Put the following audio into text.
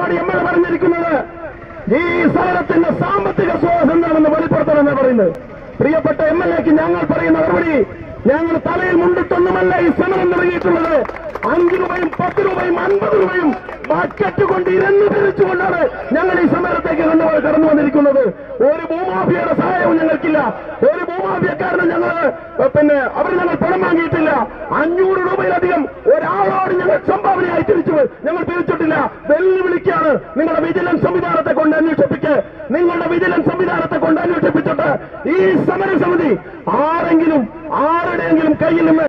Mananthavady M L A പറഞ്ഞിരിക്കുന്നത് ഈ സമരത്തിന്റെ സാമ്പത്തിക സ്രോതസ് എന്താണെന്ന് വെളിപ്പെടുത്തണമെന്ന് പറയുന്നത് പ്രിയപ്പെട്ട എം എൽ എക്ക് ഞങ്ങൾ പറയുന്ന മറുപടി ഞങ്ങൾ തലയിൽ മുണ്ടിട്ടൊന്നുമല്ല ഈ സമരം തുടങ്ങിയിട്ടുള്ളത് അഞ്ച് രൂപയും പത്ത് രൂപയും അൻപത് രൂപയും ബക്കറ്റ് കൊണ്ട് ഇരന്നു പിരിച്ചുകൊണ്ടാണ് ഞങ്ങൾ ഈ സമരത്തേക്ക് കണ്ടു കടന്നു വന്നിരിക്കുന്നത് ഒരു ഭൂമാഫിയയുടെ സഹായവും ഞങ്ങൾക്കില്ല ഒരു ഭൂമാഫിയക്കാരനും ഞങ്ങൾ പിന്നെ അവർ ഞങ്ങൾ പണം വാങ്ങിയിട്ടില്ല അഞ്ഞൂറ് രൂപയിലധികം ഒരാളോട് ഞങ്ങൾ സംഭാവനയായി തിരിച്ചു ഞങ്ങൾ പിരിച്ചിട്ടില്ല വെല്ലുവിളിക്കാണ് നിങ്ങളുടെ വിജിലൻസ് സംവിധാനത്തെ കൊണ്ട് അന്വേഷിപ്പിക്ക് നിങ്ങളുടെ വിജിലൻസ് സംവിധാനത്തെ കൊണ്ട് അന്വേഷിപ്പിച്ചിട്ട് ഈ സമരസമിതി ആരെങ്കിലും ആരുടെയെങ്കിലും കയ്യിൽ നിന്ന്